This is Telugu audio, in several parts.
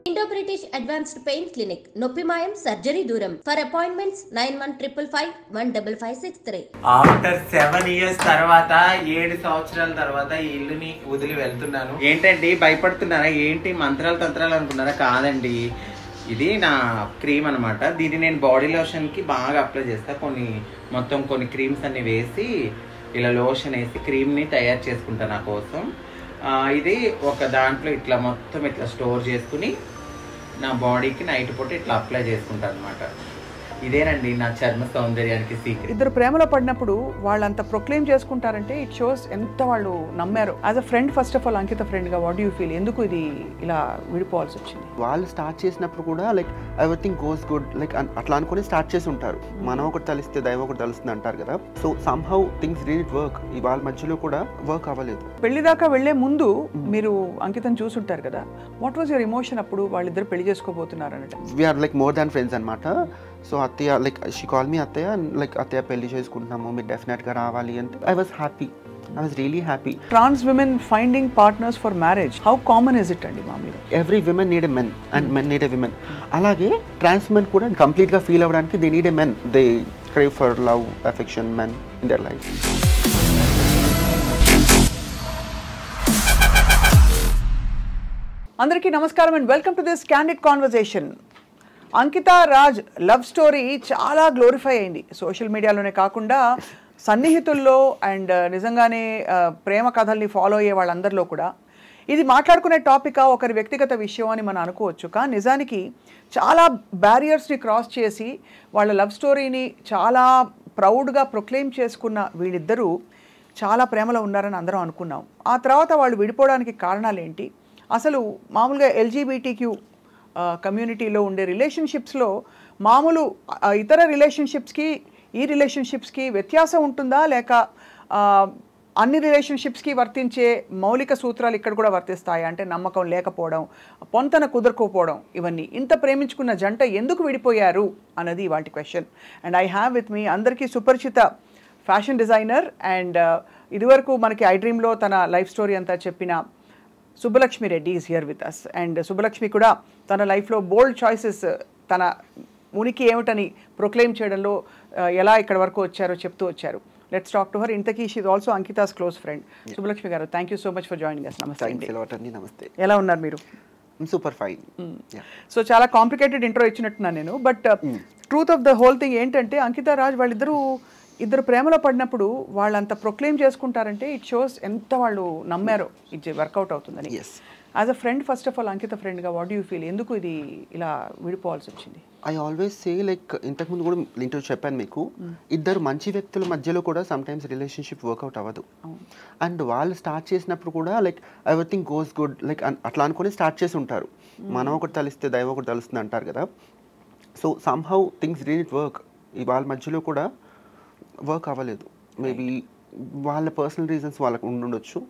Indo British advanced pain clinic నొప్పి మాయం సర్జరీ దూరం for appointments nine one triple five one double five six three after seven years తర్వాత ఏడు సంవత్సరాల తర్వాత ఈ ఇల్లుని వదిలి వెళ్తున్నాను ఏంటండి భయపడుతున్నారా ఏంటి మంత్రాలు తంత్రాలు అనుకున్నారా కాదండి ఇది నా క్రీమ్ అన్నమాట దీన్ని నేను బాడీ లోషన్ కి బాగా అప్లై చేస్తా కొన్ని మొత్తం కొన్ని క్రీమ్స్ అన్ని వేసి ఇలా లోషన్ వేసి క్రీమ్ ని తయారు చేసుకుంటా నా కోసం ఆ, ఇది ఒక దాంట్లో ఇట్లా మొత్తం ఇట్లా స్టోర్ చేసుకుని నా బాడీకి నైట్ పూట ఇట్లా అప్లై చేసుకుంటాను అనమాట ఇదేనండి నా చర్మ సౌందర్యానికి సీక్రెట్ ఇద్దరు ప్రేమలో పడినప్పుడు వాళ్ళంత ప్రొక్లెయిమ్ చేసుకుంటారంటే ఇట్ షోస్ ఎంత వాళ్ళు నమ్మారు as a friend first of all Ankita friend గా వాట్ యూ ఫీల్ ఎందుకు ఇది ఇలా విడిపోవాల్సి వచ్చింది వాళ్ళు స్టార్ట్ చేసినప్పుడు కూడా like everything goes good like అట్లా అనుకుని స్టార్ట్ చేసి ఉంటారు మనం ఒకటి తలిస్తే దైవం ఒకటి తలుస్తుంది అంటారు కదా so somehow things read work వాళ్ళ మధ్యలో కూడా వర్క్ అవ్వలేదు పెళ్లి దాకా వెళ్లే ముందు మీరు అంకితం చూసుంటారు కదా వాట్ వాజ్ యువర్ ఎమోషన్ అప్పుడు వాళ్ళిద్దరు పెళ్లి చేసుకోబోతున్నారు అన్నట్టు we are like more than friends అనమాట సో అత్తయ్య లైక్ షీ కాల్ మీ అత్తయ్య లైక్ అత్తయ్య పెళ్లి చేసుకుంటున్నాము మీరు డెఫినెట్గా రావాలి అంటే I was happy I was really happy trans women finding partners for marriage how common is it అండి మామూలుగా every women need a men and men need a women అలాగే ట్రాన్స్ మెన్ కూడా కంప్లీట్గా ఫీల్ అవ్వడానికి they need a men they crave for love affection men in their life అందరికీ నమస్కారం and welcome to this candid conversation Ankita Raj love story చాలా గ్లోరిఫై అయింది సోషల్ మీడియాలోనే కాకుండా సన్నిహితుల్లో అండ్ నిజంగానే ఆ, ప్రేమ కథల్ని ఫాలో అయ్యే వాళ్ళందరిలో కూడా ఇది మాట్లాడుకునే టాపిక్ ఒకరి వ్యక్తిగత విషయం అని మనం అనుకోవచ్చు కానీ నిజానికి చాలా బ్యారియర్స్ని క్రాస్ చేసి వాళ్ళ లవ్ స్టోరీని చాలా ప్రౌడ్గా ప్రొక్లెయిమ్ చేసుకున్న వీళ్ళిద్దరూ చాలా ప్రేమలో ఉన్నారని అందరం అనుకున్నాం ఆ తర్వాత వాళ్ళు విడిపోవడానికి కారణాలు ఏంటి అసలు మామూలుగా ఎల్జీబీటీక్యూ కమ్యూనిటీలో ఉండే రిలేషన్షిప్స్లో మామూలు ఆ, ఇతర రిలేషన్షిప్స్కి ఈ రిలేషన్షిప్స్కి వ్యత్యాసం ఉంటుందా లేక ఆ, అన్ని రిలేషన్షిప్స్కి వర్తించే మౌలిక సూత్రాలు ఇక్కడ కూడా వర్తిస్తాయి అంటే నమ్మకం లేకపోవడం పొంతన కుదరకపోవడం ఇవన్నీ ఇంత ప్రేమించుకున్న జంట ఎందుకు విడిపోయారు అన్నది వాటి question and I have with me అందరికీ సుపరిచిత ఫ్యాషన్ డిజైనర్ అండ్ ఇదివరకు మనకి ఐ డ్రీమ్లో తన లైఫ్ స్టోరీ అంతా చెప్పిన Subbalakshmi Reddy is here with us and Subbalakshmi కూడా తన లైఫ్లో బోల్డ్ చాయిసెస్ తన ఉనికి ఏమిటని ప్రొక్లెయిమ్ చేయడంలో ఆ, ఎలా ఇక్కడ వరకు వచ్చారో చెప్తూ వచ్చారు లెట్స్ టాక్ టు హర్ ఇంతకీ she's also Ankita's close friend Subbalakshmi garu thank you so much for joining us నమస్తే అండి థ్యాంక్స్ అండి నమస్తే ఎలా ఉన్నారు మీరు సూపర్ ఫైన్ సో చాలా కాంప్లికేటెడ్ ఇంట్రో ఇచ్చినట్టున్నాను నేను but truth of the whole thing ఏంటంటే అంకిత రాజ్ వాళ్ళిద్దరూ ఇద్దరు ప్రేమలో పడినప్పుడు వాళ్ళంత ప్రొక్లెయిమ్ చేసుకుంటారంటే ఇట్ షోస్ ఎంత వాళ్ళు నమ్మారో ఇది వర్కౌట్ అవుతుందని Yes. As a friend first of all Ankita ఫ్రెండ్గా వాట్ యూ ఫీల్ ఎందుకు ఇది ఇలా విడిపోవాల్సి వచ్చింది ఐ ఆల్వేస్ సే లైక్ ఇంతకుముందు కూడా ఇంటర్వ్యూ చెప్పాను మీకు ఇద్దరు మంచి వ్యక్తుల మధ్యలో కూడా సమ్ టైమ్స్ రిలేషన్షిప్ వర్కౌట్ అవ్వదు అండ్ వాళ్ళు స్టార్ట్ చేసినప్పుడు కూడా like everything goes good like అట్లా అనుకుని స్టార్ట్ చేసి ఉంటారు మనం ఒకటి తలిస్తే దైవం ఒకటి తలుస్తుంది అంటారు కదా so somehow things read work వాళ్ళ మధ్యలో కూడా వర్క్ అవ్వలేదు మేబీ వాళ్ళ పర్సనల్ రీజన్స్ వాళ్ళకు ఉండుండొచ్చు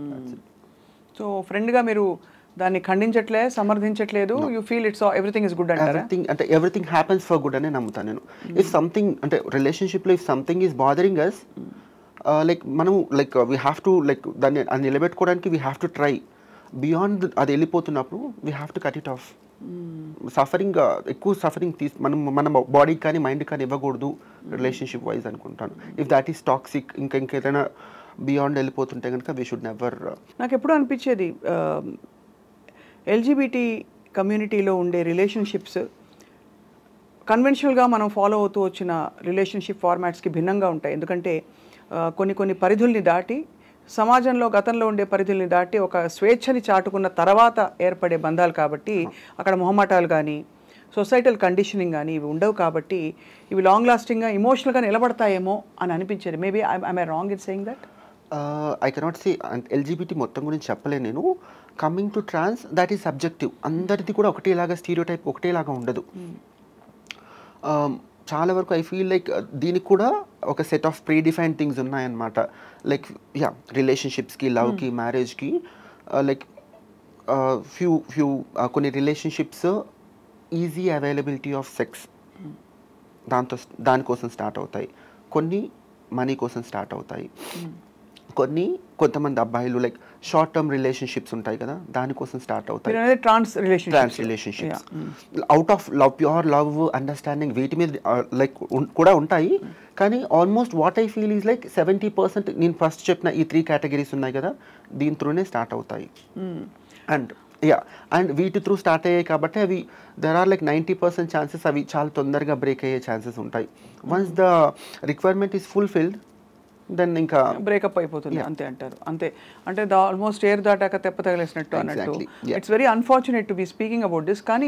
సో ఫ్రెండ్గా మీరు దాన్ని ఖండించట్లే సమర్థించట్లేదు you feel it's everything is good అంటారా ఎవ్రీథింగ్ అంటే ఎవ్రీథింగ్ హ్యాపెన్స్ ఫర్ గుడ్ అనే నమ్ముతాను నేను ఇఫ్ సంథింగ్ అంటే రిలేషన్షిప్లో if something is bothering us like మనం like we have to like దాన్ని అది నిలబెట్టుకోవడానికి we have to try beyond అది వెళ్ళిపోతున్నప్పుడు we have to cut it off suffering ఎక్కువ సఫరింగ్ తీసి మనం మన బాడీకి కానీ మైండ్ కానీ ఇవ్వకూడదు రిలేషన్షిప్ వైజ్ అనుకుంటాను ఇఫ్ దాట్ ఈస్ టాక్సిక్ ఇంకా ఇంకేదైనా బియాండ్ వెళ్ళిపోతుంటే కనుక వీ షుడ్ నెవర్ నాకు ఎప్పుడు అనిపించేది ఎల్జీబీటీ కమ్యూనిటీలో ఉండే రిలేషన్షిప్స్ కన్వెన్షనల్గా మనం ఫాలో అవుతూ వచ్చిన రిలేషన్షిప్ ఫార్మాట్స్కి భిన్నంగా ఉంటాయి ఎందుకంటే ఆ, కొన్ని కొన్ని పరిధుల్ని దాటి సమాజంలో గతంలో ఉండే పరిధుల్ని దాటి ఒక స్వేచ్ఛని చాటుకున్న తర్వాత ఏర్పడే బంధాలు కాబట్టి అక్కడ మొహమాటాలు కానీ సొసైటల్ కండిషనింగ్ కానీ ఇవి ఉండవు కాబట్టి ఇవి లాంగ్ లాస్టింగ్గా ఇమోషనల్గా నిలబడతాయేమో అని అనిపించేది maybe I wrong in saying that I cannot say LGBT మొత్తం గురించి చెప్పలేను నేను coming to trans that is subjective అందరిది కూడా ఒకటేలాగా స్టీరియో టైప్ ఒకటేలాగా ఉండదు Um, చాలా వరకు ఐ ఫీల్ లైక్ దీనికి కూడా ఒక set of predefined things ఉన్నాయన్నమాట లైక్ యా రిలేషన్షిప్స్కి లవ్కి మ్యారేజ్కి లైక్ ఫ్యూ ఫ్యూ కొన్ని relationships easy availability of sex దాంతో దానికోసం స్టార్ట్ అవుతాయి కొన్ని మనీ కోసం స్టార్ట్ అవుతాయి కొన్ని కొంతమంది అబ్బాయిలు లైక్ షార్ట్ టర్మ్ రిలేషన్షిప్స్ ఉంటాయి కదా దానికోసం స్టార్ట్ అవుతాయి మీరు అనేది trans relationship trans relationships out of love pure love understanding వీటి మీద లైక్ కూడా ఉంటాయి కానీ almost what I feel is like seventy percent నేను ఫస్ట్ చెప్పిన ఈ త్రీ కేటగిరీస్ ఉన్నాయి కదా దీని త్రూనే స్టార్ట్ అవుతాయి అండ్ యా అండ్ వీటి త్రూ స్టార్ట్ అయ్యాయి కాబట్టి అవి there are like ninety percent chances అవి చాలా తొందరగా బ్రేక్ అయ్యే ఛాన్సెస్ ఉంటాయి once the requirement is fulfilled then ఇంకా బ్రేకప్ అయిపోతుంది అంతే అంటారు అంతే అంటే ఆల్మోస్ట్ ఎయిర్ దాటాక తెప్ప తగిలేసినట్టు అన్నట్టు Exactly, yeah. It's very unfortunate to be speaking about this కానీ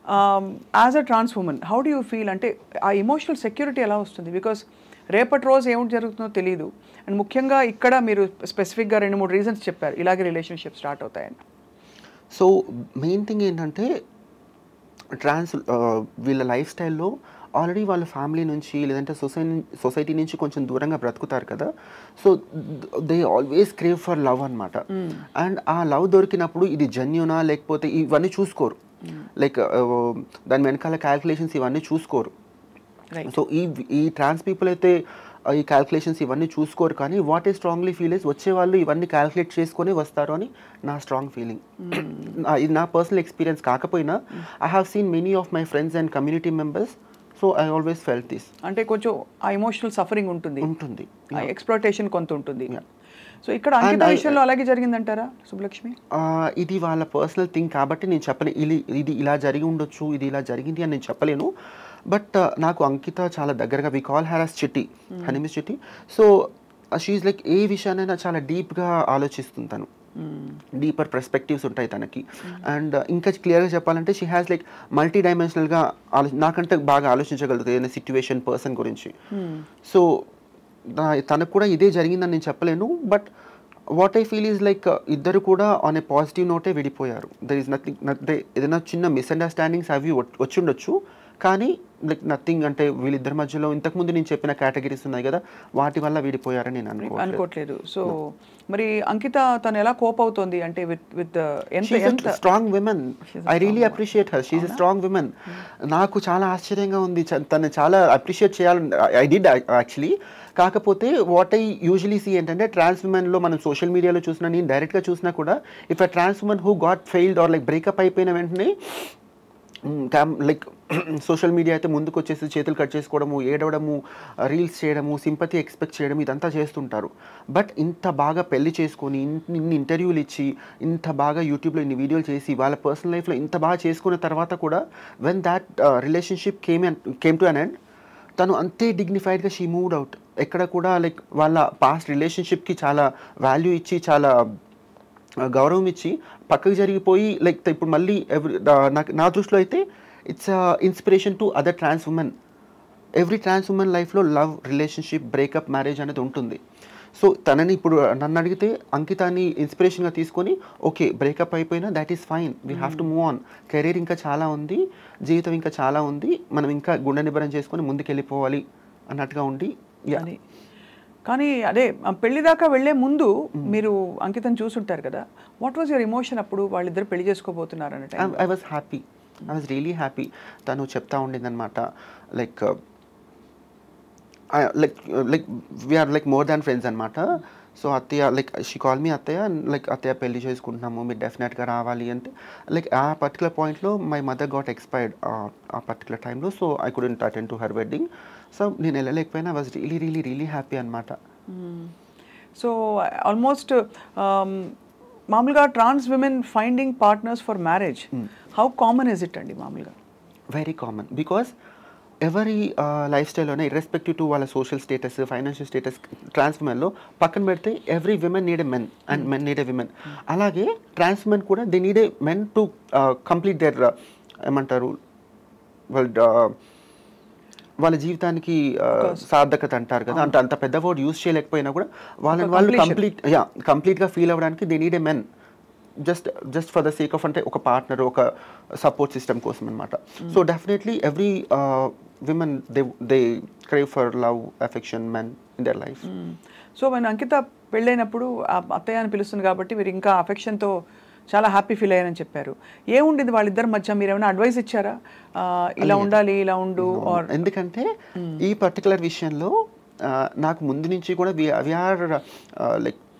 as a trans women how do you feel అంటే ఆ ఇమోషనల్ సెక్యూరిటీ ఎలా వస్తుంది బికాస్ రేపటి రోజు ఏమిటి జరుగుతుందో తెలియదు అండ్ ముఖ్యంగా ఇక్కడ మీరు స్పెసిఫిక్గా రెండు మూడు రీజన్స్ చెప్పారు ఇలాగే రిలేషన్షిప్ స్టార్ట్ అవుతాయని సో మెయిన్ థింగ్ ఏంటంటే ట్రాన్స్ వీళ్ళ లైఫ్ స్టైల్లో ఆల్రెడీ వాళ్ళ ఫ్యామిలీ నుంచి లేదంటే సొసైటీ సొసైటీ నుంచి కొంచెం దూరంగా బ్రతుకుతారు కదా so they always crave for love అనమాట అండ్ ఆ లవ్ దొరికినప్పుడు ఇది జెన్యునా లేకపోతే ఇవన్నీ చూసుకోరు లైక్ దాని వెనకాల క్యాల్కులేషన్స్ ఇవన్నీ చూసుకోరు రైట్ సో ఈ ఈ ట్రాన్స్ పీపుల్ అయితే ఆ, ఈ క్యాల్కులేషన్స్ ఇవన్నీ చూసుకోరు కానీ వాట్ ఈ స్ట్రాంగ్లీ ఫీల్ ఇస్ వచ్చే వాళ్ళు ఇవన్నీ క్యాల్కులేట్ చేసుకొని వస్తారు అని నా స్ట్రాంగ్ ఫీలింగ్ ఇది నా పర్సనల్ ఎక్స్పీరియన్స్ కాకపోయినా I have seen many of my friends and community members so I always felt this అంటే కొంచెం ఆ ఇమోషనల్ సఫరింగ్ ఉంటుంది ఉంటుంది ఎక్స్ప్లోటేషన్ కొంత ఉంటుంది Yeah. సో ఇక్కడ అంకిత I- విషయంలో అలాగే జరిగిందంటారా సుబ్బలక్ష్మి ఆ, ఇది వాళ్ళ పర్సనల్ థింగ్ కాబట్టి నేను చెప్పలే ఇది ఇది ఇలా జరిగి ఉండొచ్చు ఇది ఇలా జరిగింది అని నేను చెప్పలేను బట్ నాకు అంకిత చాలా దగ్గరగా వి కాల్ హ్యారస్ చిట్టి హనిమిస్ చిట్టి సో షీఈ్ లైక్ ఏ విషయానైనా చాలా డీప్గా ఆలోచిస్తుంది తను డీపర్ పర్స్పెక్టివ్స్ ఉంటాయి తనకి అండ్ ఇంకా క్లియర్గా చెప్పాలంటే షీ హ్యాస్ లైక్ మల్టీ డైమెన్షనల్గా ఆలో నాకంటే బాగా ఆలోచించగలుగుతుంది ఏదైనా సిచ్యువేషన్ పర్సన్ గురించి సో తనకు కూడా ఇదే జరిగిందని నేను చెప్పలేను but what I feel is like ఇద్దరు కూడా ఆన్ ఏ పాజిటివ్ నోటే విడిపోయారు దర్ ఈస్ నథింగ్ ఏదైనా చిన్న మిస్అండర్స్టాండింగ్స్ అవి వచ్చి ఉండొచ్చు కానీ లైక్ నథింగ్ అంటే వీళ్ళిద్దరి మధ్యలో ఇంతకుముందు నేను చెప్పిన కేటగిరీస్ ఉన్నాయి కదా వాటి వల్ల విడిపోయారని నేను అనుకో అనుకోవట్లేదు సో మరి అంకిత తను ఎలా కోప్ అవుతోంది అంటే విత్ విత్ ఎంత ఎంత strong women I really appreciate her she strong women నాకు చాలా ఆశ్చర్యంగా ఉంది చ- తను చాలా అప్రిషియేట్ చేయాలని ఐ డిడ్ యాక్చువల్లీ కాకపోతే వాట్ ఐ యూజువలీ సీ ఏంటంటే ట్రాన్స్ ఉమెన్లో మనం సోషల్ మీడియాలో చూసినా నేను డైరెక్ట్గా చూసినా కూడా if a trans women who got failed or like breakup అయిపోయిన వెంటనే క్యామ్ లైక్ సోషల్ మీడియా అయితే ముందుకు వచ్చేసి చేతులు కట్ చేసుకోవడము ఏడవడము రీల్స్ చేయడము సింపతి ఎక్స్పెక్ట్ చేయడం ఇదంతా చేస్తుంటారు బట్ ఇంత బాగా పెళ్లి చేసుకొని ఇన్- ఇన్ని ఇంటర్వ్యూలు ఇచ్చి ఇంత బాగా యూట్యూబ్లో ఇన్ని వీడియోలు చేసి వాళ్ళ పర్సనల్ లైఫ్లో ఇంత బాగా చేసుకున్న తర్వాత కూడా when that relationship came came to an end తను అంతే డిగ్నిఫైడ్గా షీ మూవ్డ్ అవుట్ ఎక్కడ కూడా లైక్ వాళ్ళ పాస్ట్ రిలేషన్షిప్కి చాలా వాల్యూ ఇచ్చి చాలా ఆ, గౌరవం ఇచ్చి పక్కకు జరిగిపోయి లైక్ ఇప్పుడు మళ్ళీ ఎవ్రీ నాకు నా దృష్టిలో అయితే it's inspiration to other trans women every trans women లైఫ్లో లవ్ రిలేషన్షిప్ బ్రేకప్ మ్యారేజ్ అనేది ఉంటుంది సో తనని ఇప్పుడు నన్ను అడిగితే అంకితాన్ని ఇన్స్పిరేషన్గా తీసుకొని ఓకే బ్రేకప్ అయిపోయినా that is fine we have to move on career ఇంకా చాలా ఉంది జీవితం ఇంకా చాలా ఉంది మనం ఇంకా గుండె నిబ్బరం చేసుకొని ముందుకెళ్ళిపోవాలి అన్నట్టుగా ఉండి yeah. అని కానీ అదే ఆ పెళ్లి దాకా వెళ్లే ముందు మీరు అంకితం చూసుంటారు కదా వాట్ వాజ్ యువర్ ఇమోషన్ అప్పుడు వాళ్ళిద్దరు పెళ్లి చేసుకోబోతున్నారు అన్న time I was happy I was really happy తను చెప్తా ఉండిందనమాట like like like we're like more than friends అనమాట సో అత్తయ్య లైక్ షీ కాల్ మీ అత్తయ్య లైక్ అత్తయ్య పెళ్లి చేసుకుంటున్నాము మీరు డెఫినెట్గా రావాలి అంటే లైక్ ఆ పర్టికులర్ పాయింట్లో మై మదర్ గాట్ ఎక్స్పైర్డ్ ఆ పర్టికులర్ టైంలో so I couldn't attend to her wedding so నేను వెళ్ళలేకపోయినా was really really really happy అనమాట సో ఆల్మోస్ట్ మామూలుగా trans women finding partners for marriage how common is it అండి మామూలుగా వెరీ కామన్ బికాస్ ఎవరి లైఫ్ స్టైల్లోనే ఇర్రెస్పెక్టివ్ టు వాళ్ళ social status financial status trans ఉమెన్లో పక్కన పెడితే every women need a men and men need a women అలాగే ట్రాన్స్ ఉమెన్ కూడా they need a men to complete their ఏమంటారు వాళ్ళ వాళ్ళ జీవితానికి uh, సార్థకత అంటారు కదా అంటే అంత పెద్ద వర్డ్ యూస్ చేయలేకపోయినా కూడా వాళ్ళని వాళ్ళు కంప్లీట్ యా కంప్లీట్గా ఫీల్ అవ్వడానికి they need a men just just for the sake of అంటే ఒక పార్ట్నర్ ఒక సపోర్ట్ సిస్టమ్ కోసం అనమాట so definitely every women they they crave for love affection men in their life so మన అంకిత పెళ్ళైనప్పుడు ఆ అత్తయ్య అని పిలుస్తుంది కాబట్టి మీరు ఇంకా అఫెక్షన్తో చాలా హ్యాపీ ఫీల్ అయ్యారని చెప్పారు ఏముండేది వాళ్ళిద్దరి మధ్య మీరు ఏమైనా అడ్వైస్ ఇచ్చారా ఆ, ఇలా ఉండాలి ఇలా ఉండు ఆర్ ఎందుకంటే ఈ పర్టికులర్ విషయంలో ఆ, నాకు ముందు నుంచి కూడా వీఆర్ లైక్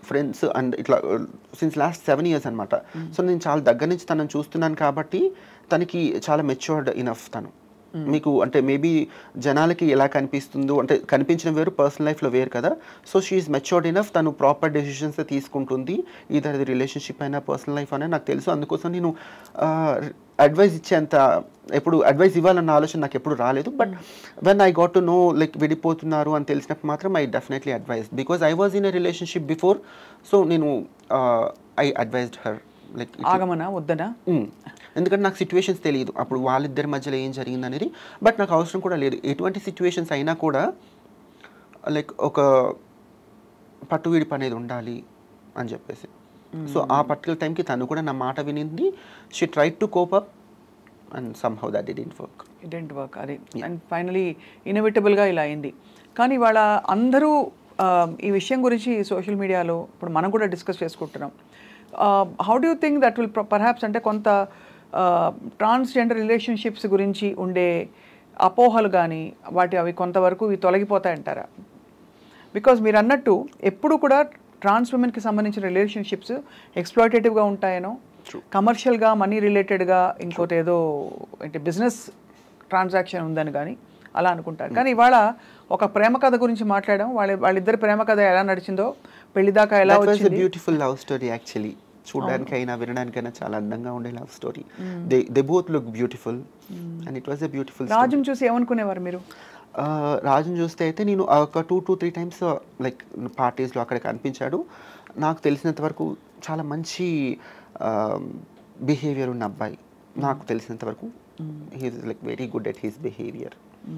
ఫ్రెండ్స్ అండ్ ఇట్లా సిన్స్ లాస్ట్ సెవెన్ ఇయర్స్ అనమాట సో నేను చాలా దగ్గర నుంచి తనని చూస్తున్నాను కాబట్టి తనకి చాలా మెచ్యూర్డ్ ఇనఫ్ తను మీకు అంటే మేబీ జనాలకి ఎలా కనిపిస్తుందో అంటే కనిపించిన వేరు పర్సనల్ లైఫ్లో వేరు కదా సో షీఈస్ మెచ్యూర్డ్ ఇనఫ్ తను ప్రాపర్ డెసిషన్స్ తీసుకుంటుంది ఇదర్ అది రిలేషన్షిప్ అయినా పర్సనల్ లైఫ్ అయినా నాకు తెలుసు అందుకోసం నేను అడ్వైస్ ఇచ్చేంత ఎప్పుడు అడ్వైస్ ఇవ్వాలన్న ఆలోచన నాకు ఎప్పుడు రాలేదు but when I got to know like విడిపోతున్నారు అని తెలిసినప్పుడు మాత్రం I definitely advise because I was in a relationship before so నేను ఐ అడ్వైజ్డ్ హర్ లైక్ ఆగమనా వద్దనా మ్మ్. ఎందుకంటే నాకు సిచ్యువేషన్స్ తెలియదు అప్పుడు వాళ్ళిద్దరి మధ్యలో ఏం జరిగింది అనేది బట్ నాకు అవసరం కూడా లేదు ఎటువంటి సిచ్యువేషన్స్ అయినా కూడా లైక్ ఒక పట్టు విడిపు అనేది ఉండాలి అని చెప్పేసి సో ఆ పర్టికులర్ టైంకి తను కూడా నా మాట వినింది she try to cope up and somehow that it in work didn't work అది అండ్ ఫైనలీ ఇన్ఎవిటబుల్గా ఇలా అయింది కానీ వాళ్ళ అందరూ ఆ, ఈ విషయం గురించి సోషల్ మీడియాలో ఇప్పుడు మనం కూడా డిస్కస్ చేసుకుంటున్నాం how do think that will perhaps అంటే కొంత ట్రాన్స్జెండర్ రిలేషన్షిప్స్ గురించి ఉండే అపోహలు కానీ వాటి అవి కొంతవరకు ఇవి తొలగిపోతాయంటారా బికాజ్ మీరు అన్నట్టు ఎప్పుడు కూడా ట్రాన్స్ ఉమెన్కి సంబంధించిన రిలేషన్షిప్స్ ఎక్స్ప్లాయిటేటివ్గా ఉంటాయనో కమర్షియల్గా మనీ రిలేటెడ్గా ఇంకోటి ఏదో ఏంటి బిజినెస్ ట్రాన్సాక్షన్ ఉందని కానీ అలా అనుకుంటారు కానీ ఇవాళ ఒక ప్రేమ కథ గురించి మాట్లాడడం వాళ్ళ వాళ్ళిద్దరి ప్రేమ కథ ఎలా నడిచిందో పెళ్లి దాకా ఎలా దట్ వాజ్ వచ్చింది బ్యూటిఫుల్ లవ్ స్టోరీ యాక్చువల్లీ చూడడానికైనా వినడానికైనా చాలా అందంగా ఉండే love story they they both look beautiful and it was a beautiful రాజుని చూసి ఏమనుకునేవారు మీరు రాజుని చూస్తే అయితే నేను ఒక two two three times like పార్టీస్లో అక్కడ కనిపించాడు నాకు తెలిసినంత వరకు చాలా మంచి బిహేవియర్ ఉన్న అబ్బాయి నాకు తెలిసినంత వరకు he's like very good at his behaviour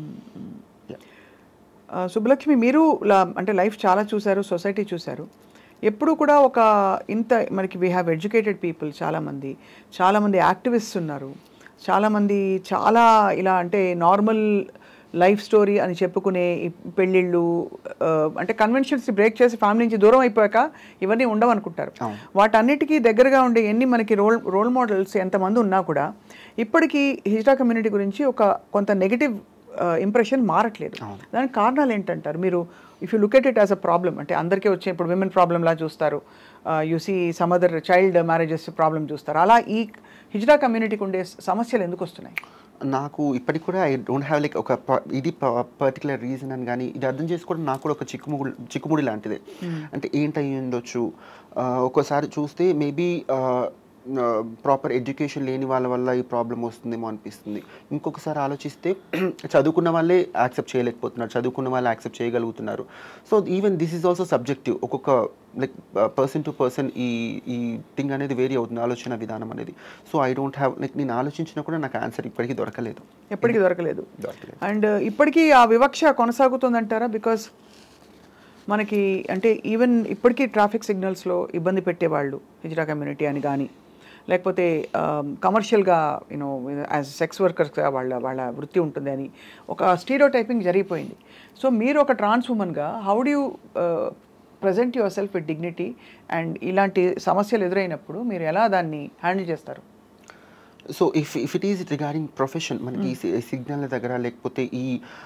ఆ, సుబ్బలక్ష్మి మీరు లా- అంటే లైఫ్ చాలా చూశారు సొసైటీ చూశారు ఎప్పుడు కూడా ఒక ఇంత మనకి వీ హ్యావ్ ఎడ్యుకేటెడ్ పీపుల్ చాలామంది చాలామంది యాక్టివిస్ట్స్ ఉన్నారు చాలామంది చాలా ఇలా అంటే నార్మల్ లైఫ్ స్టోరీ అని చెప్పుకునే ఈ పెళ్ళిళ్ళు ఆ, అంటే కన్వెన్షన్స్ బ్రేక్ చేసి ఫ్యామిలీ నుంచి దూరం అయిపోయాక ఇవన్నీ ఉండవు అనుకుంటారు వాటన్నిటికీ దగ్గరగా ఉండే ఎన్ని మనకి రోల్ రోల్ మోడల్స్ ఎంతమంది ఉన్నా కూడా ఇప్పటికీ హిజ్రా కమ్యూనిటీ గురించి ఒక కొంత నెగిటివ్ ఇంప్రెషన్ మారట్లేదు దానికి కారణాలు ఏంటంటారు మీరు if you look at it as a problem అంటే అందరికీ వచ్చే ఇప్పుడు విమెన్ ప్రాబ్లంలా చూస్తారు you see some other child marriages problem చూస్తారు అలా ఈ హిజ్రా కమ్యూనిటీకి ఉండే సమస్యలు ఎందుకు వస్తున్నాయి నాకు ఇప్పటికి కూడా ఐ డోంట్ హ్యావ్ లైక్ ఒక ప- ఇది పర్టికులర్ రీజన్ అని కానీ ఇది అర్థం చేసుకోవడం నాకు కూడా ఒక చిక్కుముడి చిక్కుముడి లాంటిదే అంటే ఏంటయి ఉండొచ్చు ఆ, ఒక్కోసారి చూస్తే మేబీ ప్రాపర్ ఎడ్యుకేషన్ లేని వాళ్ళ వల్ల ఈ ప్రాబ్లం వస్తుందేమో అనిపిస్తుంది ఇంకొకసారి ఆలోచిస్తే చదువుకున్న వాళ్ళే యాక్సెప్ట్ చేయలేకపోతున్నారు చదువుకున్న వాళ్ళు యాక్సెప్ట్ చేయగలుగుతున్నారు so even this is also subjective ఒక్కొక్క లైక్ పర్సన్ టు పర్సన్ ఈ ఈ థింగ్ అనేది వేరీ అవుతుంది ఆలోచన విధానం అనేది so I don't have like నేను ఆలోచించినా కూడా నాకు ఆన్సర్ ఇప్పటికీ దొరకలేదు ఎప్పటికీ దొరకలేదు దొరకలేదు అండ్ ఇప్పటికీ ఆ వివక్ష కొనసాగుతుందంటారా బికాస్ మనకి అంటే ఈవెన్ ఇప్పటికీ ట్రాఫిక్ సిగ్నల్స్లో ఇబ్బంది పెట్టేవాళ్ళు హిజ్రా కమ్యూనిటీ అని కానీ లేకపోతే కమర్షియల్గా యూనో యాజ్ సెక్స్ వర్కర్స్గా వాళ్ళ వాళ్ళ వృత్తి ఉంటుంది అని ఒక స్టీరియో టైపింగ్ జరిగిపోయింది సో మీరు ఒక ట్రాన్స్ ఉమెన్గా how do present yourself with dignity and ఇలాంటి సమస్యలు ఎదురైనప్పుడు మీరు ఎలా దాన్ని హ్యాండిల్ చేస్తారు so if if it is regarding profession మనకి ఈ సిగ్నల్ దగ్గర లేకపోతే ఈ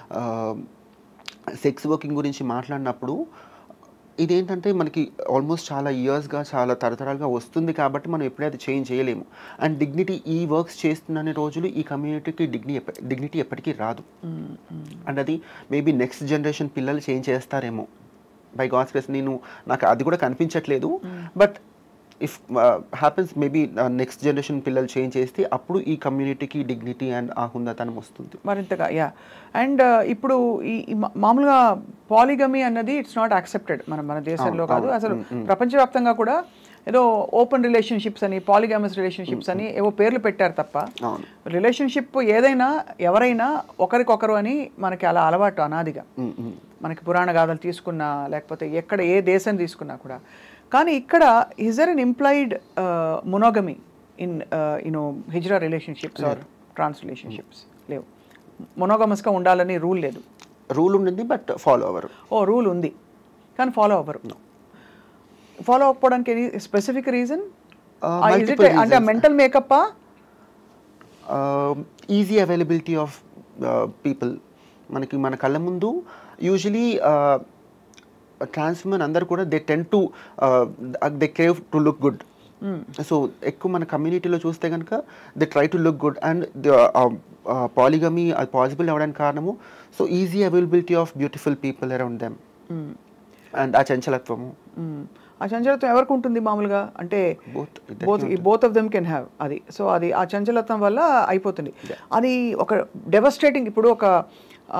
సెక్స్ వర్కింగ్ గురించి మాట్లాడినప్పుడు ఇదేంటంటే మనకి ఆల్మోస్ట్ చాలా ఇయర్స్గా చాలా తరతరాలుగా వస్తుంది కాబట్టి మనం ఎప్పుడూ అది చేంజ్ చేయలేము అండ్ డిగ్నిటీ ఈ వర్క్స్ చేస్తున్న రోజులు ఈ కమ్యూనిటీకి డిగ్ని డిగ్నిటీ ఎప్పటికీ రాదు అండ్ అది మేబీ నెక్స్ట్ జనరేషన్ పిల్లలు చేంజ్ చేస్తారేమో బై గాడ్స్ గ్రేస్ నేను నాకు అది కూడా కనిపించట్లేదు but if happens maybe next generation పిల్లలు చేంజ్ చేస్తే అప్పుడు ఈ కమ్యూనిటీకి డిగ్నిటీ అండ్ ఆ హుందతనం వస్తుంది మరింతగా యా అండ్ ఇప్పుడు ఈ ఈ మా- మామూలుగా పాలిగమీ అన్నది ఇట్స్ నాట్ యాక్సెప్టెడ్ మన మన దేశంలో కాదు అసలు ప్రపంచవ్యాప్తంగా కూడా ఏదో ఓపెన్ రిలేషన్షిప్స్ అని పాలిగమస్ రిలేషన్షిప్స్ అని ఏవో పేర్లు పెట్టారు తప్ప అవును రిలేషన్షిప్ ఏదైనా ఎవరైనా ఒకరికొకరు అని మనకి అలా అలవాటు అనాదిగా Mm, mm. మనకి పురాణ గాథలు తీసుకున్నా లేకపోతే ఎక్కడ ఏ దేశం తీసుకున్నా కూడా కానీ ఇక్కడ is there an implied monogamy in you know hijra relationships or trans relationships లేవు మొనోగమస్గా ఉండాలని రూల్ లేదు రూల్ ఉండింది బట్ ఫాలో అవ్వరు ఓ రూల్ ఉంది కానీ ఫాలో అవ్వరు ఫాలో అవ్వకపోవడానికి any specific reason Uh, multiple అంటే reasons. మెంటల్ మేకప్పా ఈజీ అవైలబిలిటీ ఆఫ్ పీపుల్ మనకి మన కళ్ళ ముందు యూజువలీ ట్రాన్స్ ఉమెన్ అందరు కూడా they tend to they crave to look good so ఎక్కువ మన కమ్యూనిటీలో చూస్తే కనుక they try to look good and polygamy అది పాసిబుల్ అవ్వడానికి కారణము so easy availability of beautiful people around them and ఆ చంచలత్వము మ్మ్. ఆ చంచలత్వం ఎవరికి ఉంటుంది మామూలుగా అంటే Both, ఇద్దరికీ both both of them can have అది సో అది ఆ చంచలత్వం వల్ల అయిపోతుంది అది ఒక డెవస్ట్రేటింగ్ ఇప్పుడు ఒక ఆ,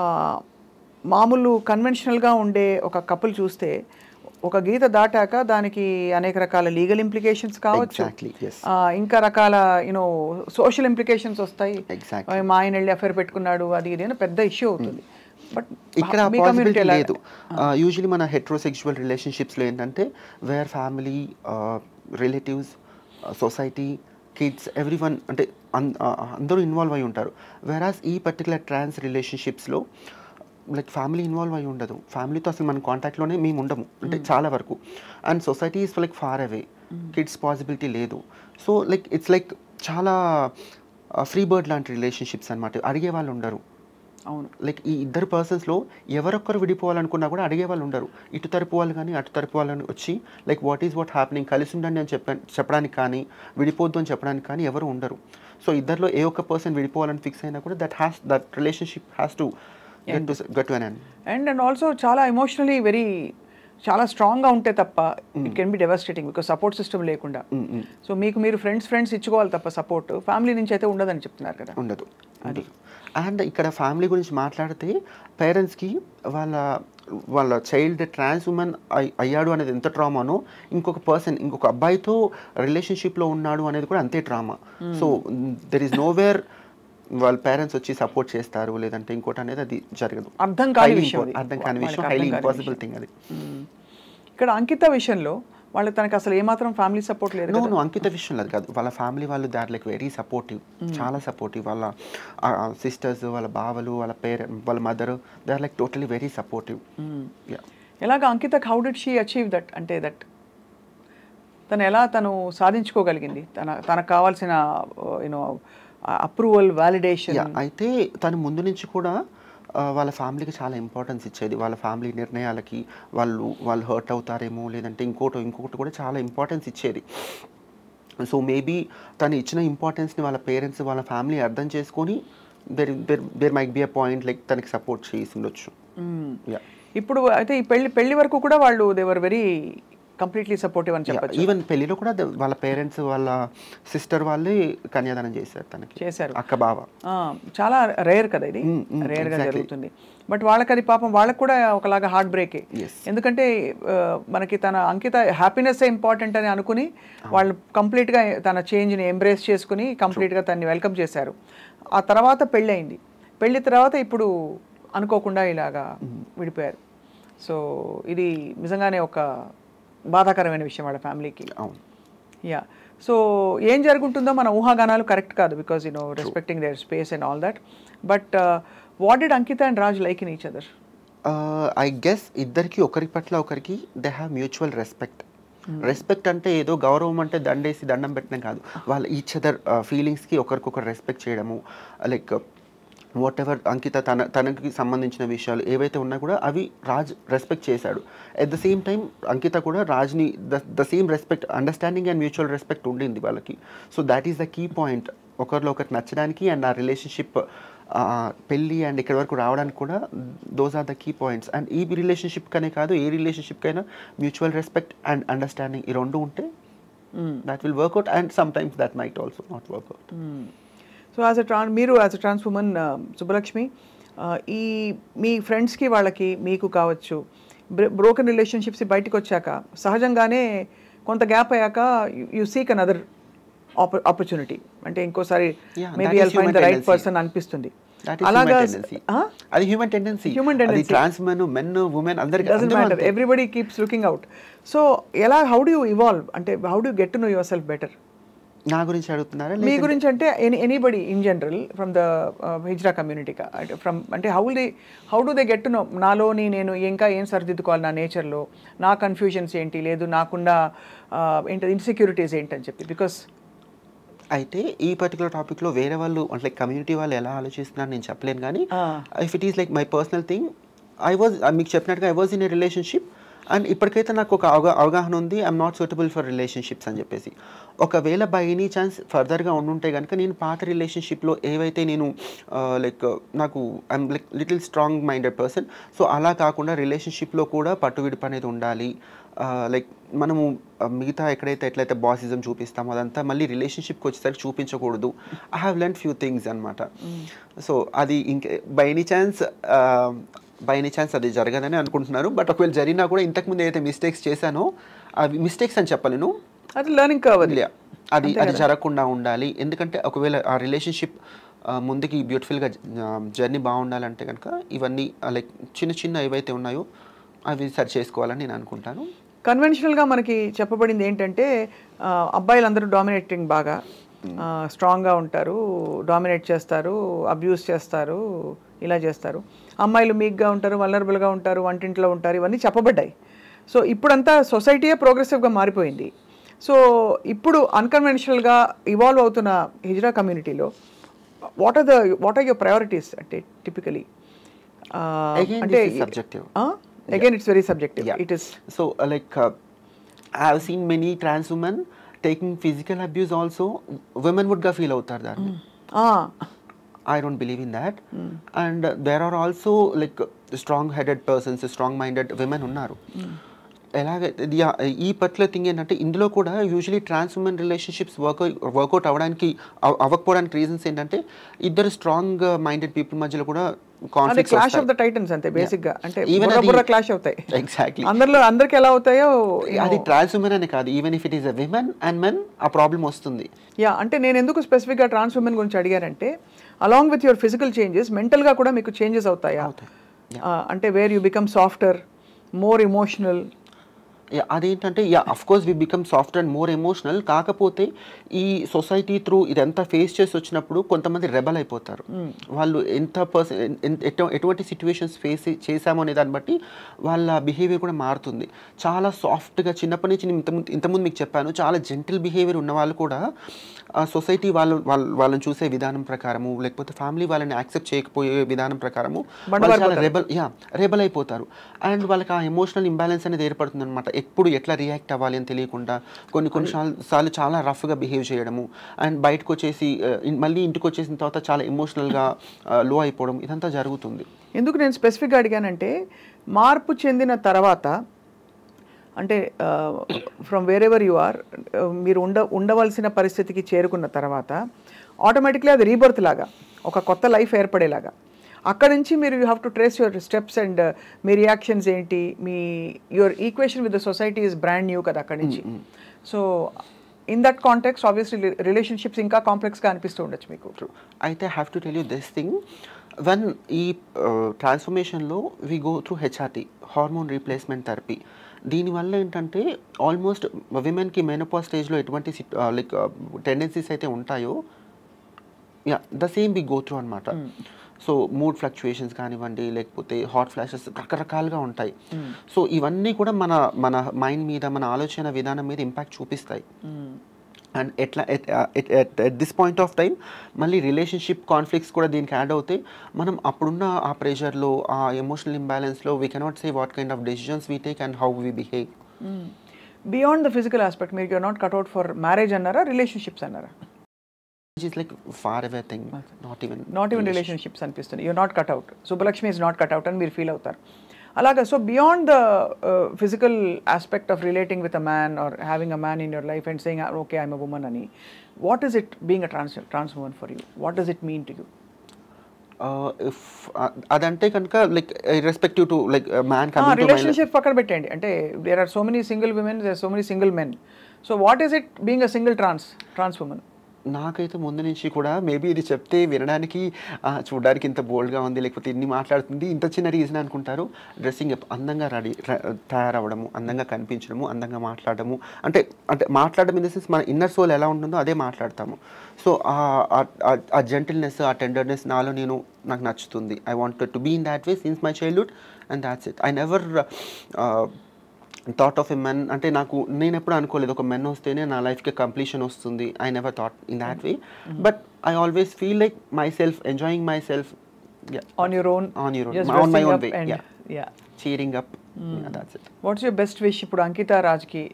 మామూలు కన్వెన్షనల్గా ఉండే ఒక కపుల్ చూస్తే ఒక గీత దాటాక దానికి అనేక రకాల లీగల్ ఇంప్లికేషన్స్ కావచ్చు Exactly, yes. ఆ, ఇంకా రకాల యూనో సోషల్ ఇంప్లికేషన్స్ వస్తాయి Exactly. ఆ, మా ఆయన వెళ్ళి అఫేర్ పెట్టుకున్నాడు అది ఇది అని పెద్ద ఇష్యూ అవుతుంది బట్ ఇక్కడ మీ community పాసిబిలిటీ ఎలా- లేదు యూజువలీ మన హెట్రోసెక్షువల్ రిలేషన్షిప్స్లో ఏంటంటే where family relatives society kids everyone అంటే అన్- uh, అందరూ ఇన్వాల్వ్ అయి ఉంటారు వెరాస్ ఈ పర్టికులర్ ట్రాన్స్ రిలేషన్షిప్స్లో లైక్ ఫ్యామిలీ ఇన్వాల్వ్ అయి ఉండదు ఫ్యామిలీతో అసలు మన కాంటాక్ట్లోనే మేము ఉండము అంటే చాలా వరకు and society is like far away kids possibility లేదు సో లైక్ ఇట్స్ లైక్ చాలా ఫ్రీ బర్డ్ లాంటి రిలేషన్షిప్స్ అనమాట అడిగే వాళ్ళు ఉండరు అవును లైక్ ఈ ఇద్దరు పర్సన్స్లో ఎవరొక్కరు విడిపోవాలనుకున్నా కూడా అడిగే వాళ్ళు ఉండరు ఇటు తరపు వాళ్ళు కానీ అటు తరపు వాళ్ళని వచ్చి like what is what happening కలిసి ఉండండి అని చెప్ప చెప్పడానికి కానీ విడిపోద్దు అని చెప్పడానికి కానీ ఎవరు ఉండరు సో ఇద్దరిలో ఏ ఒక్క పర్సన్ విడిపోవాలని ఫిక్స్ అయినా కూడా that has that relationship has to get to get to an end and and also చాలా ఎమోషనలీ వెరీ చాలా స్ట్రాంగ్గా ఉంటే తప్ప it can be devastating because support system లేకుండా సో మీకు మీరు ఫ్రెండ్స్ ఫ్రెండ్స్ ఇచ్చుకోవాలి తప్ప సపోర్ట్ ఫ్యామిలీ నుంచి అయితే ఉండదని చెప్తున్నారు కదా ఉండదు ఉండదు అండ్ ఇక్కడ ఫ్యామిలీ గురించి మాట్లాడితే పేరెంట్స్కి వాళ్ళ వాళ్ళ చైల్డ్ ట్రాన్స్ ఉమెన్ అయ్యాడు అనేది ఎంత ట్రామానో ఇంకొక పర్సన్ ఇంకొక అబ్బాయితో రిలేషన్షిప్లో ఉన్నాడు అనేది కూడా అంతే trauma so there is nowhere వాళ్ళ పేరెంట్స్ వచ్చి సపోర్ట్ చేస్తారు లేదంటే ఇంకోటి అనేది అది జరగదు అర్థం కాని Highly విషయం impor- అది. అర్థం కాని వాళ్ళకి విషయం అర్థం హైలీ కాని ఇంపాసిబుల్ విషయం. థింగ్ అది ఇక్కడ అంకిత విషయంలో వాళ్ళకి తనకి అసలు ఏమాత్రం ఫ్యామిలీ సపోర్ట్ లేదు నో కదా. నో అంకిత విషయంలో అది కాదు వాళ్ళ ఫ్యామిలీ వాళ్ళు they are like very supportive చాలా సపోర్టివ్ వాళ్ళ సిస్టర్స్ వాళ్ళ బావలు వాళ్ళ పేరెంట్ వాళ్ళ mother they are like totally very supportive ఎలాగ అంకితకి how did she achieve that అంటే దట్ తను ఎలా తను సాధించుకోగలిగింది తన తనకు కావాల్సిన యూనో అప్రూవల్ వ్యాలిడేషన్ అయితే తను ముందు నుంచి కూడా ఆ, వాళ్ళ ఫ్యామిలీకి చాలా ఇంపార్టెన్స్ ఇచ్చేది వాళ్ళ ఫ్యామిలీ నిర్ణయాలకి వాళ్ళు వాళ్ళు హర్ట్ అవుతారేమో లేదంటే ఇంకోటి ఇంకొకటి కూడా చాలా ఇంపార్టెన్స్ ఇచ్చేది సో మేబీ తను ఇచ్చిన ఇంపార్టెన్స్ని వాళ్ళ పేరెంట్స్ వాళ్ళ ఫ్యామిలీ అర్థం చేసుకొని there there there might be a point like తనకి సపోర్ట్ చేసి ఉండొచ్చు యా ఇప్పుడు అయితే ఈ పెళ్లి పెళ్లి వరకు కూడా వాళ్ళు దేవర్ వెరీ కంప్లీట్లీ సపోర్టివ్ అని చెప్పచ్చు ఈవెన్ పెళ్లిలో కూడా ద- వాళ్ళ పేరెంట్స్ వాళ్ళ సిస్టర్ వాళ్ళే కన్యాదానం చేశారు తనకి చేశారు అక్క బావ ఆ, చాలా రేర్ కదా ఇది Mm, mm, రేర్ గా exactly. జరుగుతుంది బట్ వాళ్ళకి అది పాపం వాళ్ళకి కూడా ఒకలాగా హార్ట్ బ్రేకే Yes. ఎందుకంటే ఆ, మనకి తన అంకిత హ్యాపీనెస్ ఇంపార్టెంట్ అని అనుకుని వాళ్ళు complete గా తన చేంజ్ ని ఎంబ్రేస్ చేసుకుని complete గా తన్ని వెల్కమ్ చేశారు ఆ తర్వాత పెళ్ళి అయింది పెళ్లి తర్వాత ఇప్పుడు అనుకోకుండా ఇలాగా విడిపోయారు సో ఇది నిజంగానే ఒక బాధాకరమైన విషయం వాళ్ళ ఫ్యామిలీకి అవును యా సో ఏం జరుగుతుందో మన ఊహాగానాలు కరెక్ట్ కాదు because you know respecting their space and all that but what did Ankita and Raj like in each other I guess ఇద్దరికి ఒకరి పట్ల ఒకరికి they have mutual respect respect అంటే ఏదో గౌరవం అంటే దండేసి దండం పెట్టడం కాదు వాళ్ళ ఈచ్ అదర్ ఫీలింగ్స్కి ఒకరికొకరు రెస్పెక్ట్ చేయడము లైక్ వాట్ ఎవర్ అంకిత తన తనకి సంబంధించిన విషయాలు ఏవైతే ఉన్నా కూడా అవి రాజ్ రెస్పెక్ట్ చేశాడు at the same time Ankita కూడా రాజ్ని the the same respect understanding and mutual respect ఉండింది వాళ్ళకి so that is the key point ఒకరిలో ఒకరు నచ్చడానికి అండ్ ఆ రిలేషన్షిప్ పెళ్ళి అండ్ ఇక్కడి వరకు రావడానికి కూడా those are the key points and ఈ రిలేషన్షిప్ కనే కాదు ఏ రిలేషన్షిప్ కైనా మ్యూచువల్ రెస్పెక్ట్ అండ్ అండర్స్టాండింగ్ ఈ రెండు ఉంటే that will work out and sometimes that might also not work out so as a trans మీరు as a trans women Subbalakshmi uh, ఈ మీ ఫ్రెండ్స్కి వాళ్ళకి మీకు కావచ్చు బ్రోకెన్ రిలేషన్షిప్స్ బయటకు వచ్చాక సహజంగానే కొంత గ్యాప్ అయ్యాక you seek another opportunity అంటే ఇంకోసారి Yeah, maybe that I is find human the right tendency. Person అనిపిస్తుంది దట్ ఈస్ అలాగా హ్యూమన్ టెండెన్సీ అది హ్యూమన్ టెండెన్సీ Human అది tendency. Trans men men women అందరికి డజన్ అందరూ మ్యాటర్ అంతే. Everybody keeps looking out so ఎలా హౌ డూ ఇవాల్వ్ అంటే how do get to know yourself better నా గురించి అడుగుతున్నారా మీ గురించి అంటే any anybody in general from the hijra community అంటే ఫ్రమ్ అంటే how they how do they get know నాలోని నేను ఇంకా ఏం సరిదిద్దుకోవాలి నా నేచర్లో నా కన్ఫ్యూజన్స్ ఏంటి లేదు నాకుండా uh, ఏంటి ఇన్సెక్యూరిటీస్ ఏంటి అని చెప్పి బికాస్ అయితే ఈ పర్టికులర్ టాపిక్లో వేరే వాళ్ళు అంటే కమ్యూనిటీ వాళ్ళు ఎలా ఆలోచిస్తున్నారు నేను చెప్పలేను కానీ Ah. If it is like my personal thing I was మీకు చెప్పినట్టుగా I was in a relationship and ఇప్పటికైతే నాకు ఒక అవగా అవగాహన ఉంది I'm not suitable for relationships అని చెప్పేసి ఒకవేళ బై ఎనీ ఛాన్స్ ఫర్దర్గా ఉండుంటే కనుక నేను పాత రిలేషన్షిప్లో ఏవైతే నేను లైక్ నాకు I'm like little strong minded person so అలా కాకుండా రిలేషన్షిప్లో కూడా పట్టు విడుపు అనేది ఉండాలి లైక్ మనము ఆ, మిగతా ఎక్కడైతే ఎట్లయితే బాసిజం చూపిస్తామో అదంతా మళ్ళీ రిలేషన్షిప్కి వచ్చేసరికి చూపించకూడదు I have learn few things అనమాట సో అది ఇంకే by any chance by any chance అది జరగదని అనుకుంటున్నారు బట్ ఒకవేళ జరిగినా కూడా ఇంతకుముందు ఏదైతే మిస్టేక్స్ చేశానో అవి మిస్టేక్స్ అని చెప్పలేను అది లెర్నింగ్ కర్వ్ అది Yeah. అది అది జరగకుండా ఉండాలి ఎందుకంటే ఒకవేళ ఆ రిలేషన్షిప్ ముందుకి బ్యూటిఫుల్గా జర్నీ బాగుండాలంటే కనుక ఇవన్నీ లైక్ చిన్న చిన్న ఏవైతే ఉన్నాయో అవి సరి చేసుకోవాలని నేను అనుకుంటాను కన్వెన్షనల్గా మనకి చెప్పబడింది ఏంటంటే ఆ, అబ్బాయిలందరూ డామినేటింగ్ బాగా స్ట్రాంగ్గా ఉంటారు డామినేట్ చేస్తారు అబ్యూస్ చేస్తారు ఇలా చేస్తారు అమ్మాయిలు మీక్గా ఉంటారు వల్నరబుల్గా ఉంటారు వంటింట్లో ఉంటారు ఇవన్నీ చెప్పబడ్డాయి సో ఇప్పుడంతా సొసైటీయే ప్రోగ్రెసివ్గా మారిపోయింది సో ఇప్పుడు అన్కన్వెన్షనల్గా ఇవాల్వ్ అవుతున్న హిజ్రా కమ్యూనిటీలో what are the what are your priorities అంటే టిపికలీ Again, అంటే this is subjective. Again it's very subjective Yeah. It is So, uh, like, uh, I have seen many trans women taking physical abuse also. Women would ga feel outar that. I don't believe in that. And uh, there are also like strong-headed persons, strong-minded women ఉన్నారు ఎలాగ ఇది ఆ- ఈ పర్టికులర్ థింగ్ ఏంటంటే ఇందులో కూడా usually trans women relationships work work out అవ్వడానికి అవ్- అవ్వకపోవడానికి రీజన్స్ ఏంటంటే ఇద్దరు స్ట్రాంగ్ మైండెడ్ పీపుల్ మధ్యలో కూడా అదే conflicts clash of the titans అంతే బేసిక్ గా అంటే Even బుర్ర అది- బుర్ర క్లాష్ అవుతాయి Exactly. అందరిలో అందరికి ఎలా అవుతాయో అది ట్రాన్స్ ఉమెన్ అనే కాదు even if it is a women and men ఆ ప్రాబ్లం వస్తుంది యా అంటే నేను ఎందుకు స్పెసిఫిక్ గా ట్రాన్స్ ఉమెన్ గురించి అడిగానంటే along with your physical changes mental గా కూడా మీకు చేంజెస్ అవుతాయా ఆ, అంటే where you become softer more emotional Yeah, అదేంటంటే yeah of course we become soft and more emotional కాకపోతే ఈ సొసైటీ త్రూ ఇదంతా ఫేస్ చేసి వచ్చినప్పుడు కొంతమంది రెబల్ అయిపోతారు వాళ్ళు ఎంత పర్సన్ ఎటువంటి సిచ్యువేషన్స్ ఫేస్ చేశామో అనే దాన్ని బట్టి వాళ్ళ బిహేవియర్ కూడా మారుతుంది చాలా సాఫ్ట్గా చిన్నప్పటి నుంచి నేను ఇంతకుముందు ఇంతకుముందు మీకు చెప్పాను చాలా జెంటిల్ బిహేవియర్ ఉన్న వాళ్ళు కూడా ఆ సొసైటీ వాళ్ళు వాళ్ళ వాళ్ళని చూసే విధానం ప్రకారము లేకపోతే ఫ్యామిలీ వాళ్ళని యాక్సెప్ట్ చేయకపోయే విధానం ప్రకారము వాళ్ళు చాలా రెబల్ యా రెబల్ అయిపోతారు అండ్ వాళ్ళకి ఆ ఎమోషనల్ ఇంబ్యాలెన్స్ అనేది ఏర్పడుతుంది అనమాట ఎప్పుడు ఎట్లా రియాక్ట్ అవ్వాలి అని తెలియకుండా కొన్ని కొన్ని సార్లు సార్లు చాలా రఫ్గా బిహేవ్ చేయడము అండ్ బయటకు వచ్చేసి ఆ, ఇన్- మళ్ళీ ఇంటికి వచ్చేసిన తర్వాత చాలా ఎమోషనల్గా లో అయిపోవడం ఇదంతా జరుగుతుంది ఎందుకు నేను స్పెసిఫిక్గా అడిగానంటే మార్పు చెందిన తర్వాత అంటే from wherever you are మీరు ఉండ ఉండవలసిన పరిస్థితికి చేరుకున్న తర్వాత ఆటోమేటిక్లీ అది రీబర్త్ లాగా ఒక కొత్త లైఫ్ ఏర్పడేలాగా అక్కడ నుంచి మీరు you have to trace your steps and మీ రియాక్షన్స్ ఏంటి మీ your equation with the society is brand new కదా అక్కడి నుంచి so in that context obviously relationships ఇంకా కాంప్లెక్స్గా అనిపిస్తూ ఉండొచ్చు మీకు అయితే have to tell you this thing one ఈ ట్రాన్స్ఫర్మేషన్లో we go through HRT hormone replacement therapy దీనివల్ల ఏంటంటే ఆల్మోస్ట్ విమెన్కి మెనోపా స్టేజ్లో ఎటువంటి లైక్ టెండెన్సీస్ అయితే ఉంటాయో yeah the same we go through అనమాట సో మూడ్ ఫ్లక్చుయేషన్స్ కానివ్వండి లేకపోతే హాట్ ఫ్లాషెస్ రకరకాలుగా ఉంటాయి సో ఇవన్నీ కూడా మన మన మైండ్ మీద మన ఆలోచన విధానం మీద ఇంపాక్ట్ చూపిస్తాయి అండ్ ఎట్లా at this point of time మళ్ళీ రిలేషన్షిప్ కాన్ఫ్లిక్ట్స్ కూడా దీనికి యాడ్ అవుతాయి మనం అప్పుడున్న ఆ ప్రెషర్లో ఆ ఎమోషనల్ ఇంబ్యాలెన్స్లో we cannot say what kind of decisions we take and how we behave beyond the physical aspect మీరు నాట్ కట్అవుట్ ఫర్ మ్యారేజ్ అన్నారా రిలేషన్షిప్స్ అన్నారా is like forever thing not even not even relationships అనిపిస్తుంది you're not cut out Subbalakshmi is not cut out అని మీరు ఫీల్ అవుతారు అలాగా so beyond the physical aspect of relating with a man or having a man in your life and saying okay I'm a woman అని what is it being a trans trans woman for you what does it mean to you if అదంటే కనుక like respective to like man coming to my relationship పక్కన పెట్టండి అంటే there are so many single women there so many single men so what is it being a single trans trans woman నాకైతే ముందు నుంచి కూడా మేబీ ఇది చెప్తే వినడానికి ఆ, చూడడానికి ఇంత బోల్డ్గా ఉంది లేకపోతే ఇన్ని మాట్లాడుతుంది ఇంత చిన్న రీజన్ అనుకుంటారు డ్రెస్సింగ్ అందంగా రెడీ తయారవ్వడము అందంగా కనిపించడము అందంగా మాట్లాడడము అంటే అంటే మాట్లాడడం ఇన్ ద సెన్స్ మన ఇన్నర్ సోల్ ఎలా ఉంటుందో అదే మాట్లాడతాము సో ఆ జెంటిల్నెస్ ఆ టెండర్నెస్ నాలో నేను నాకు నచ్చుతుంది I want to be in that way since my childhood and that's it I never thought of a men అంటే నాకు నేను ఎప్పుడు అనుకోలేదు ఒక మెన్ వస్తేనే నా లైఫ్కి కంప్లీషన్ వస్తుంది I never thought in that way but I always feel like myself enjoying myself on your own On your own. just On my dressing own up way, and yeah. yeah cheering up that's it what's your best wish ఇప్పుడు అంకిత రాజ్కి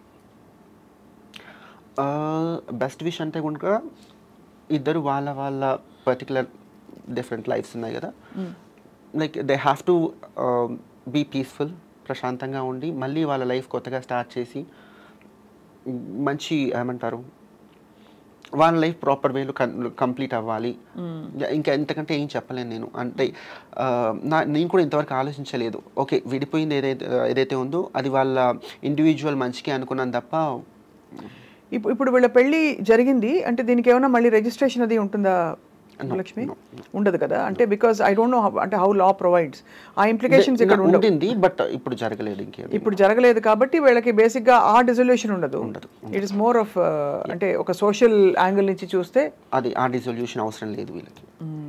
బెస్ట్ విష్ అంటే కనుక ఇద్దరు వాళ్ళ వాళ్ళ పర్టికులర్ డిఫరెంట్ లైఫ్స్ ఉన్నాయి కదా like they have to be peaceful ప్రశాంతంగా ఉండి మళ్ళీ వాళ్ళ లైఫ్ కొత్తగా స్టార్ట్ చేసి మ్, మంచి ఏమంటారు వాళ్ళ లైఫ్ ప్రాపర్ వేలో కంప్లీట్ అవ్వాలి ఇంకా ఎంతకంటే ఏం చెప్పలేను నేను అంటే ఆ, నా నేను కూడా ఇంతవరకు ఆలోచించలేదు ఓకే విడిపోయింది ఏదైతే ఏదైతే ఉందో అది వాళ్ళ ఇండివిజువల్ మంచికి అనుకున్నాను తప్ప ఇప్పుడు ఇప్పుడు వీళ్ళ పెళ్లి జరిగింది అంటే దీనికి ఏమైనా మళ్ళీ రిజిస్ట్రేషన్ అది ఉంటుందా లక్ష్మి ఉండదు కదా అంటే బికాస్ ఐ డోంట్ నో అంటే హౌ లా ప్రొవైడ్స్ ఆ ఇంప్లికేషన్స్ ఇక్కడ ఉండవు ఉండింది బట్ ఇప్పుడు జరగలేదు ఇంకేం ఇప్పుడు జరగలేదు కాబట్టి వీళ్ళకి బేసిక్ గా ఆ డిజల్యూషన్ ఉండదు ఇట్ ఇస్ మోర్ ఆఫ్ అంటే ఒక సోషల్ యాంగిల్ నుంచి చూస్తే అది ఆ డిజల్యూషన్ అవసరం లేదు వీళ్ళకి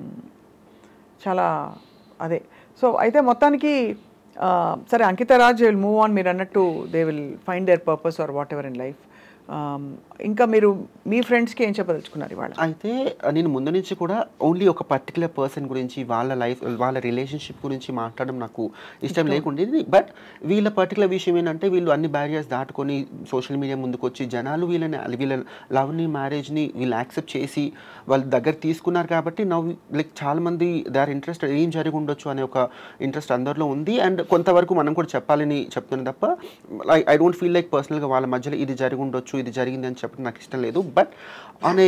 చాలా అదే సో అయితే మొత్తానికి ఆ, సరే Ankita Raj will move on మీరు అన్నట్టు they will find their purpose or whatever in life ఇంకా మీరు మీ ఫ్రెండ్స్కి ఏం చెప్పదలుచుకున్నారు ఇవాళ అయితే నేను ముందు నుంచి కూడా ఓన్లీ ఒక పర్టికులర్ పర్సన్ గురించి వాళ్ళ లైఫ్ వాళ్ళ రిలేషన్షిప్ గురించి మాట్లాడడం నాకు ఇష్టం లేకుండేది బట్ వీళ్ళ పర్టికులర్ విషయం ఏంటంటే వీళ్ళు అన్ని బ్యారియర్స్ దాటుకొని సోషల్ మీడియా ముందుకు వచ్చి జనాలు వీళ్ళని వీళ్ళ లవ్ని మ్యారేజ్ని వీళ్ళు యాక్సెప్ట్ చేసి వాళ్ళ దగ్గర తీసుకున్నారు కాబట్టి నవ్వు లైక్ చాలా మంది దే ఆర్ ఇంట్రెస్ట్ ఏం జరిగి ఉండొచ్చు అనే ఒక ఇంట్రెస్ట్ అందరిలో ఉంది అండ్ కొంతవరకు మనం కూడా చెప్పాలని చెప్తున్నాను తప్ప ఐ డోంట్ ఫీల్ లైక్ పర్సనల్గా వాళ్ళ మధ్యలో ఇది జరిగి ఉండొచ్చు ఇది జరిగింది అని చెప్పడం నాకు ఇష్టం లేదు బట్ అనే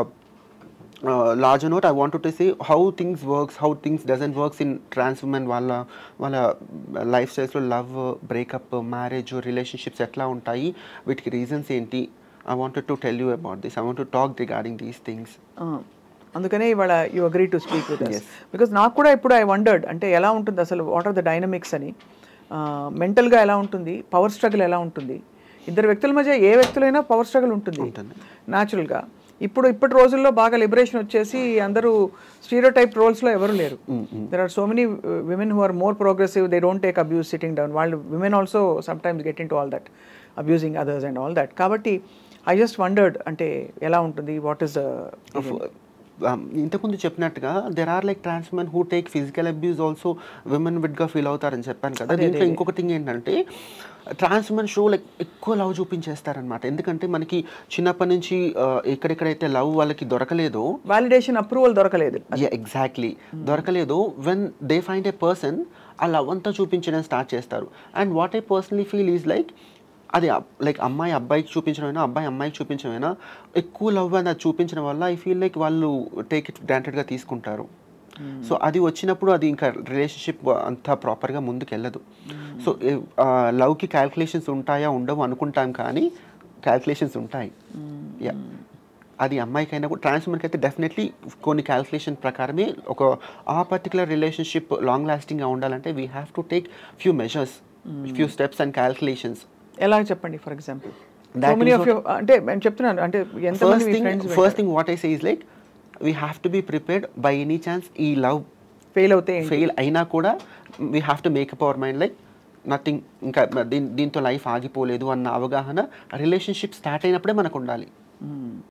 large note I want to say how things works how things doesn't works in trans women వాళ్ళ వాళ్ళ లైఫ్ స్టైల్స్లో లవ్ బ్రేకప్ మ్యారేజ్ రిలేషన్షిప్స్ ఎట్లా ఉంటాయి వీటికి రీజన్స్ ఏంటి I wanted to tell you about this I want to talk regarding these things ఆ, అందుకనే ఇవాళ you agree to speak with because నాకు కూడా ఇప్పుడు ఐ వండర్డ్ అంటే ఎలా ఉంటుంది అసలు వాట్ ఆర్ ద డైనమిక్స్ అని మెంటల్గా ఎలా ఉంటుంది పవర్ స్ట్రగుల్ ఎలా ఉంటుంది ఇద్దరు వ్యక్తుల మధ్య ఏ వ్యక్తులైనా పవర్ స్ట్రగుల్ ఉంటుంది న్యాచురల్గా ఇప్పుడు ఇప్పటి రోజుల్లో బాగా లిబరేషన్ వచ్చేసి అందరూ స్టీరియో టైప్ రోల్స్లో ఎవరు లేరు there are so many women who are more progressive they don't take abuse sitting down వాళ్ళు women also sometimes get into all that abusing others and all that కాబట్టి ఐ జస్ట్ వండర్డ్ అంటే ఎలా ఉంటుంది వాట్ ఈస్ ఇంతకుముందు చెప్పినట్టుగా there are like trans men who take physical abuse also women విడ్గా ఫీల్ అవుతారని చెప్పాను కదా దీంట్లో ఇంకొక థింగ్ ఏంటంటే ట్రాన్స్ మెన్ షో లైక్ ఎక్కువ లవ్ చూపించేస్తారనమాట ఎందుకంటే మనకి చిన్నప్పటి నుంచి ఆ, ఎక్కడెక్కడైతే లవ్ వాళ్ళకి దొరకలేదో వాలిడేషన్ అప్రూవల్ దొరకలేదు ఎగ్జాక్ట్లీ దొరకలేదు when they find a person ఆ లవ్ అంతా చూపించడం స్టార్ట్ చేస్తారు and what I personally feel is like అది లైక్ అమ్మాయి అబ్బాయికి చూపించడమైనా అబ్బాయి అమ్మాయికి చూపించడమైనా ఎక్కువ లవ్ అని అది చూపించడం వల్ల ఐ ఫీల్ లైక్ వాళ్ళు టేక్ ఇట్ గ్రాంటెడ్గా తీసుకుంటారు సో అది వచ్చినప్పుడు అది ఇంకా రిలేషన్షిప్ అంత ప్రాపర్గా ముందుకు వెళ్ళదు సో లవ్కి క్యాల్కులేషన్స్ ఉంటాయా ఉండవు అనుకుంటాం కానీ క్యాల్కులేషన్స్ ఉంటాయి యా అది అమ్మాయికైనా కూడా ట్రాన్స్ఫర్కి అయితే డెఫినెట్లీ కొన్ని క్యాల్కులేషన్ ప్రకారమే ఒక ఆ పర్టికులర్ రిలేషన్షిప్ లాంగ్ లాస్టింగ్గా ఉండాలంటే we have to take few measures few steps and calculations ఎలా చెప్పండి for example That many is of అంటే నేను చెప్తున్నాను అంటే ఎంతమంది ఫస్ట్ మీ thing friends first thing what I say is like we have to be prepared by any chance ఈ లవ్ ఫెయిల్ అవుతే ఏంటి? ఫెయిల్ అయినా కూడా we have to make up our mind like nothing ఇంకా దీన్ దీంతో లైఫ్ ఆగిపోలేదు అన్న అవగాహన రిలేషన్షిప్ స్టార్ట్ అయినప్పుడే మనకు ఉండాలి